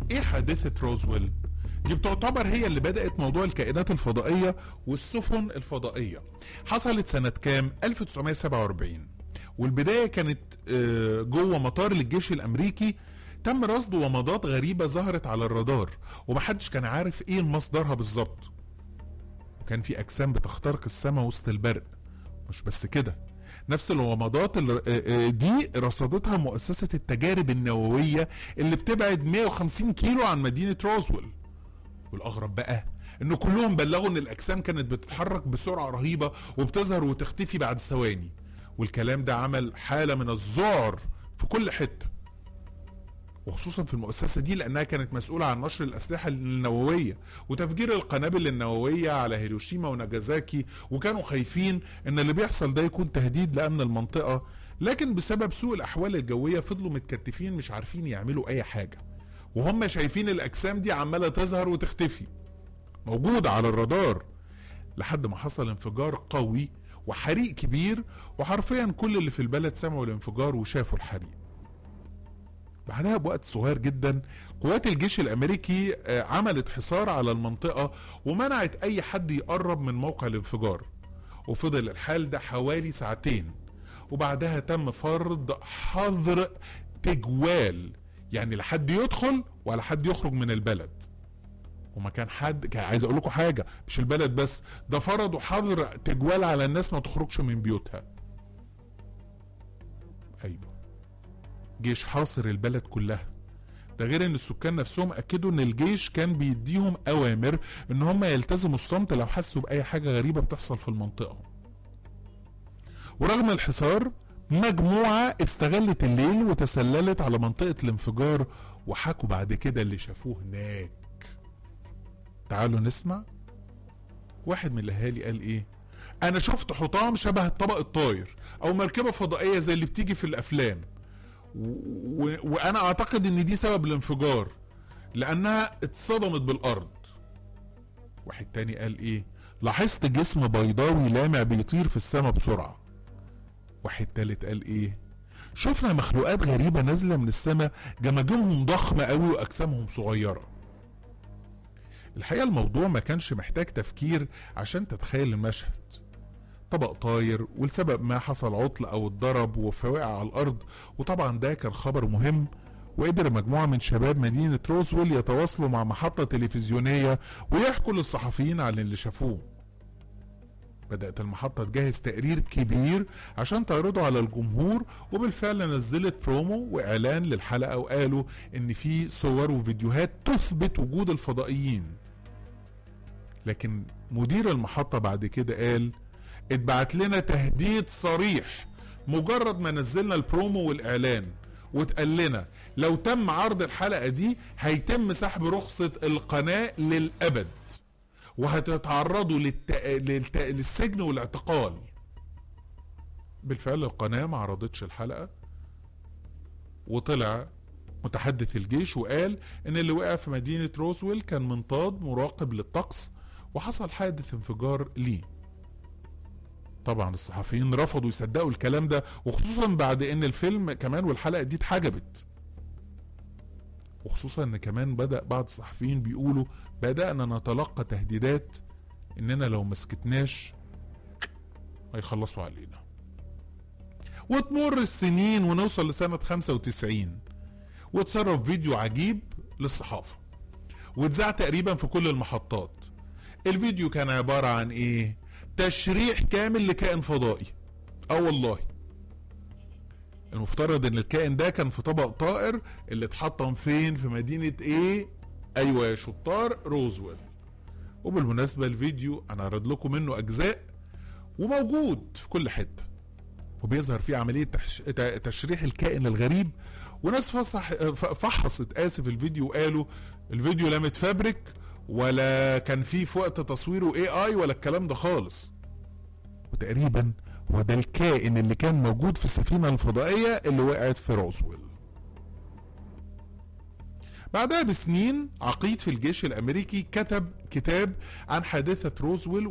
ايه حادثة روزويل؟ دي بتعتبر هي اللي بدأت موضوع الكائنات الفضائية والسفن الفضائية حصلت سنة كام؟ 1947 والبداية كانت آه، جوه مطار للجيش الأمريكي تم رصد ومضات غريبة ظهرت على الرادار ومحدش كان عارف ايه مصدرها بالظبط وكان في أجسام بتخترق السماء وسط البرق مش بس كده نفس الومضات اللي آه، آه، دي رصدتها مؤسسة التجارب النووية اللي بتبعد 150 كيلو عن مدينة روزويل والاغرب بقى ان كلهم بلغوا ان الاجسام كانت بتتحرك بسرعه رهيبه وبتظهر وتختفي بعد ثواني والكلام ده عمل حاله من الذعر في كل حته وخصوصا في المؤسسه دي لانها كانت مسؤوله عن نشر الاسلحه النوويه وتفجير القنابل النوويه على هيروشيما وناجازاكي وكانوا خايفين ان اللي بيحصل ده يكون تهديد لامن المنطقه لكن بسبب سوء الاحوال الجويه فضلوا متكتفين مش عارفين يعملوا اي حاجه وهم شايفين الاجسام دي عماله تظهر وتختفي موجوده على الرادار لحد ما حصل انفجار قوي وحريق كبير وحرفيا كل اللي في البلد سمعوا الانفجار وشافوا الحريق بعدها بوقت صغير جدا قوات الجيش الامريكي آه، عملت حصار على المنطقه ومنعت اي حد يقرب من موقع الانفجار وفضل الحال ده حوالي ساعتين وبعدها تم فرض حظر تجوال يعني لا حد يدخل ولا حد يخرج من البلد وما كان حد كان عايز اقول لكم حاجه مش البلد بس ده فرضوا حظر تجوال على الناس ما تخرجش من بيوتها ايوه جيش حاصر البلد كلها ده غير ان السكان نفسهم اكدوا ان الجيش كان بيديهم اوامر ان هم يلتزموا الصمت لو حسوا باي حاجه غريبه بتحصل في المنطقه ورغم الحصار مجموعة استغلت الليل وتسللت على منطقة الانفجار وحكوا بعد كده اللي شافوه هناك تعالوا نسمع واحد من الاهالي قال ايه انا شفت حطام شبه الطبق الطاير او مركبة فضائية زي اللي بتيجي في الافلام و... و... وانا اعتقد ان دي سبب الانفجار لانها اتصدمت بالارض واحد تاني قال ايه لاحظت جسم بيضاوي لامع بيطير في السماء بسرعة واحد تالت قال ايه شفنا مخلوقات غريبة نازلة من السماء جماجمهم ضخمة قوي واجسامهم صغيرة الحقيقة الموضوع ما كانش محتاج تفكير عشان تتخيل المشهد طبق طاير ولسبب ما حصل عطل او اتضرب وفوقع على الارض وطبعا ده كان خبر مهم وقدر مجموعة من شباب مدينة روزويل يتواصلوا مع محطة تلفزيونية ويحكوا للصحفيين عن اللي شافوه بدأت المحطة تجهز تقرير كبير عشان تعرضه على الجمهور وبالفعل نزلت برومو وإعلان للحلقة وقالوا إن في صور وفيديوهات تثبت وجود الفضائيين لكن مدير المحطة بعد كده قال اتبعت لنا تهديد صريح مجرد ما نزلنا البرومو والإعلان واتقال لنا لو تم عرض الحلقة دي هيتم سحب رخصة القناة للأبد وهتتعرضوا للت... للت... للسجن والاعتقال بالفعل القناة ما عرضتش الحلقة وطلع متحدث الجيش وقال ان اللي وقع في مدينة روزويل كان منطاد مراقب للطقس وحصل حادث انفجار ليه طبعا الصحفيين رفضوا يصدقوا الكلام ده وخصوصا بعد ان الفيلم كمان والحلقة دي اتحجبت وخصوصا ان كمان بدأ بعض الصحفيين بيقولوا بدأنا نتلقى تهديدات اننا لو مسكتناش هيخلصوا علينا وتمر السنين ونوصل لسنة 95 وتصرف فيديو عجيب للصحافة واتذاع تقريبا في كل المحطات الفيديو كان عبارة عن ايه تشريح كامل لكائن فضائي اه والله المفترض ان الكائن ده كان في طبق طائر اللي اتحطم فين في مدينة ايه ايوه يا شطار روزويل وبالمناسبة الفيديو انا عرض لكم منه اجزاء وموجود في كل حتة وبيظهر فيه عملية تحش... ت- تشريح الكائن الغريب وناس فصح... ف- فحصت اسف الفيديو وقالوا الفيديو لا متفبرك ولا كان فيه في وقت تصويره اي اي ولا الكلام ده خالص وتقريبا هو ده الكائن اللي كان موجود في السفينة الفضائية اللي وقعت في روزويل بعدها بسنين عقيد في الجيش الامريكي كتب كتاب عن حادثة روزويل